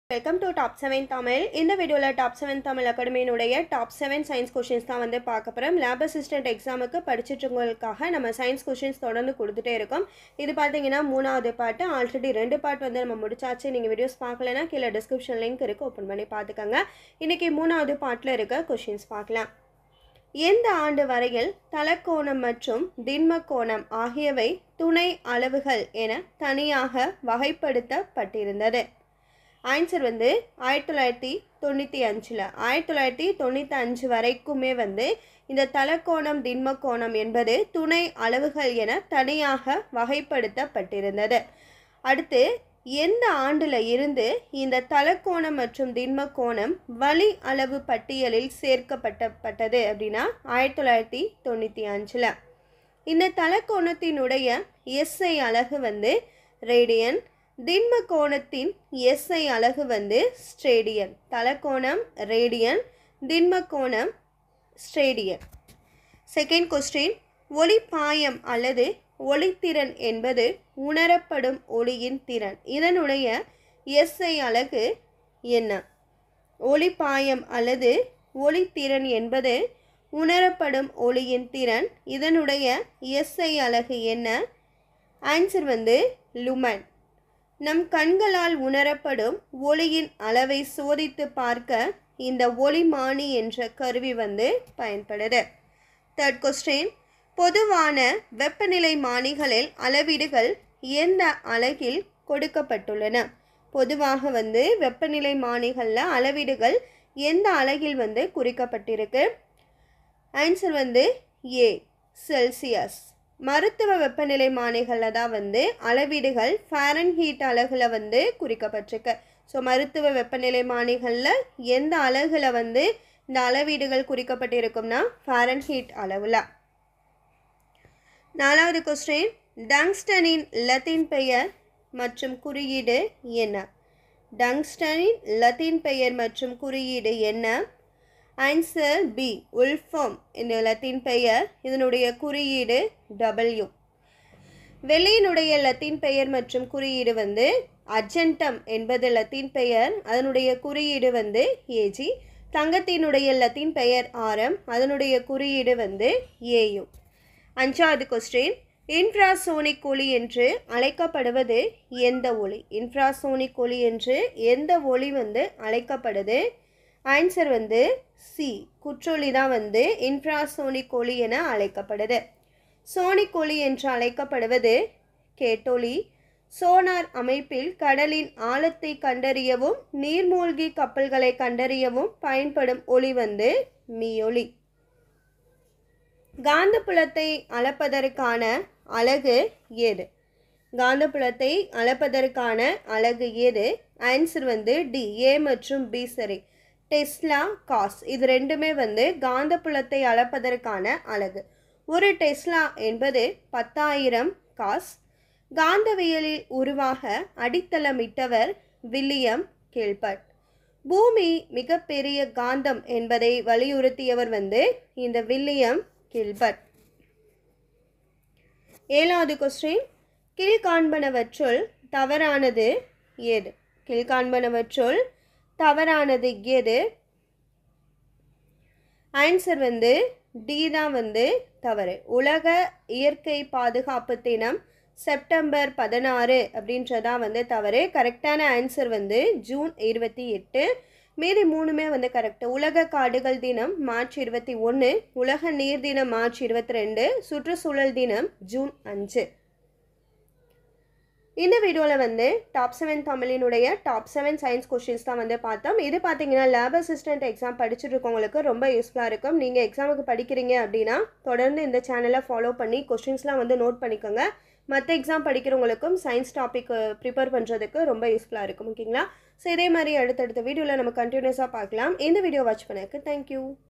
welcome to top seven Tamil இந்த வீடியோவில் top seven Tamil அகாடமியினுடைய டாப் செவன் சயின்ஸ் கொஷின்ஸ் தான் வந்து பார்க்க போகிறோம் லேப் அசிஸ்டன்ட் எக்ஸாமுக்கு படிச்சிட்ருக்கவங்களுக்காக நம்ம சயின்ஸ் கொஷின்ஸ் தொடர்ந்து கொடுத்துட்டே இருக்கோம் இது பார்த்தீங்கன்னா மூணாவது பாட்டு ஆல்ரெடி ரெண்டு பார்ட் வந்து நம்ம முடிச்சாச்சு நீங்கள் வீடியோஸ் பார்க்கலனா கீழே டிஸ்கிரிப்ஷன் லிங்க் இருக்குது ஓப்பன் பண்ணி பார்த்துக்கோங்க இன்றைக்கி மூணாவது பாட்டில் இருக்க கொஷின்ஸ் பார்க்கலாம் எந்த ஆண்டு வரையில் தலக்கோணம் மற்றும் திண்ம கோணம் ஆகியவை துணை அளவுகள் என தனியாக வகைப்படுத்தப்பட்டிருந்தது ஆன்சர் வந்து ஆயிரத்தி தொள்ளாயிரத்தி தொண்ணூற்றி அஞ்சில் ஆயிரத்தி தொள்ளாயிரத்தி தொண்ணூற்றி அஞ்சு வரைக்குமே வந்து இந்த தலக்கோணம் திண்ம கோணம் என்பது துணை அளவுகள் என தனியாக வகைப்படுத்தப்பட்டிருந்தது அடுத்து எந்த ஆண்டில் இருந்து இந்த தலக்கோணம் மற்றும் திண்ம கோணம் வழி அளவு பட்டியலில் சேர்க்கப்பட்டப்பட்டது அப்படின்னா ஆயிரத்தி தொள்ளாயிரத்தி தொண்ணூற்றி அஞ்சில் இந்த தலக்கோணத்தினுடைய எஸ்ஐ அலகு வந்து ரேடியன் திண்ம கோணத்தின் எஸ்ஐ அலகு வந்து ஸ்ட்ரேடியன் தலக்கோணம் ரேடியன் திண்ம கோணம் ஸ்ட்ரேடியன் செகண்ட் கொஸ்டின் ஒளிப்பாயம் அல்லது ஒளித்திறன் என்பது உணரப்படும் ஒளியின் திறன் இதனுடைய எஸ்ஐ அலகு என்ன ஒளிப்பாயம் அல்லது ஒளித்திறன் என்பது உணரப்படும் ஒளியின் திறன் இதனுடைய எஸ்ஐ அலகு என்ன ஆன்சர் வந்து லுமன் நம் கண்களால் உணரப்படும் ஒளியின் அளவை சோதித்து பார்க்க இந்த ஒளிமானி என்ற கருவி வந்து பயன்படுது தேர்ட் கொஸ்டின் பொதுவான வெப்பநிலை மானிகளில் அளவீடுகள் எந்த அலகில் கொடுக்கப்பட்டுள்ளன பொதுவாக வந்து வெப்பநிலை மானிகளில் அளவீடுகள் எந்த அலகில் வந்து குறிக்கப்பட்டிருக்கு ஆன்சர் வந்து ஏ செல்சியஸ் மருத்துவ வெப்பநிலை மானிகளில் தான் வந்து அளவீடுகள் ஃபாரன்ஹீட் அலகில் வந்து குறிக்கப்பட்டிருக்கு ஸோ மருத்துவ வெப்பநிலை மானிகளில் எந்த அலகில் வந்து இந்த அளவீடுகள் குறிக்கப்பட்டிருக்கும்னா ஃபாரன்ஹீட் அளவில் நாலாவது கொஸ்டின் டங்ஸ்டனின் லத்தீன் பெயர் மற்றும் குறியீடு என்ன டங்ஸ்டனின் லத்தீன் பெயர் மற்றும் குறியீடு என்ன ஆன்சர் பி உல்ஃபம் இந்த லத்தீன் பெயர் இதனுடைய குறியீடு டபிள்யூ வெள்ளியினுடைய லத்தீன் பெயர் மற்றும் குறியீடு வந்து அர்ஜென்டம் என்பது லத்தீன் பெயர் அதனுடைய குறியீடு வந்து ஏஜி தங்கத்தினுடைய லத்தீன் பெயர் ஆரம் அதனுடைய குறியீடு வந்து ஏயு அஞ்சாவது கொஸ்டின் இன்ஃப்ராசோனிக் ஒளி என்று அழைக்கப்படுவது எந்த ஒளி இன்ஃப்ராசோனிக் ஒளி என்று எந்த ஒளி வந்து அழைக்கப்படுது ஆன்சர் வந்து சி குற்றொளி தான் வந்து இன்ஃப்ராசோனிக் ஒளி என அழைக்கப்படுது சோனிக் ஒளி என்று அழைக்கப்படுவது கேட்டொளி சோனார் அமைப்பில் கடலின் ஆழத்தை கண்டறியவும் நீர்மூழ்கி கப்பல்களை கண்டறியவும் பயன்படும் ஒளி வந்து மீயொலி காந்தப்புலத்தை அளப்பதற்கான அலகு ஏது காந்தப்புலத்தை அளப்பதற்கான அலகு ஏது ஆன்சர் வந்து டி ஏ மற்றும் பி சரி டெஸ்லா காஸ் இது ரெண்டுமே வந்து காந்தப்புலத்தை அளப்பதற்கான அலகு ஒரு டெஸ்லா என்பது பத்தாயிரம் காஸ் காந்தவியலில் உருவாக அடித்தளமிட்டவர் வில்லியம் கில்பர்ட் பூமி மிகப்பெரிய காந்தம் என்பதை வலியுறுத்தியவர் வந்து இந்த வில்லியம் கில்பர்ட் ஏழாவது கொஸ்டின் கீழ்காண்பனவற்றுள் தவறானது ஏது கீழ்காண்பனவற்றுள் தவறானது எது ஆன்சர் வந்து டி தான் வந்து தவறு உலக இயற்கை பாதுகாப்பு தினம் செப்டம்பர் பதினாறு அப்படின்றதான் வந்து தவறு கரெக்டான ஆன்சர் வந்து ஜூன் இருபத்தி எட்டு மீதி மூணுமே வந்து கரெக்டு உலக காடுகள் தினம் மார்ச் இருபத்தி ஒன்று உலக நீர் தினம் மார்ச் இருபத்தி ரெண்டு சுற்றுச்சூழல் தினம் ஜூன் அஞ்சு இந்த வீடியோவில் வந்து டாப் செவன் தமிழினுடைய டாப் செவன் சயின்ஸ் கொஷின்ஸ் தான் வந்து பார்த்தோம் இது பார்த்தீங்கன்னா லேப் அசிஸ்டன்ட் எக்ஸாம் படிச்சுட்டு இருக்கவங்களுக்கு ரொம்ப யூஸ்ஃபுல்லாக இருக்கும் நீங்கள் எக்ஸாமுக்கு படிக்கிறீங்க அப்படின்னா தொடர்ந்து இந்த சேனலை ஃபாலோ பண்ணி கொஷின்ஸ்லாம் வந்து நோட் பண்ணிக்கோங்க மற்ற எக்ஸாம் படிக்கிறவங்களுக்கும் சயின்ஸ் டாபிக் ப்ரிப்பேர் பண்ணுறதுக்கு ரொம்ப யூஸ்ஃபுல்லாக இருக்கும் ஓகேங்களா ஸோ இதே மாதிரி அடுத்தடுத்த வீடியோவில் நம்ம கண்டினியூஸாக பார்க்கலாம் இந்த வீடியோ வாட்ச் பண்ணதுக்கு தேங்க்யூ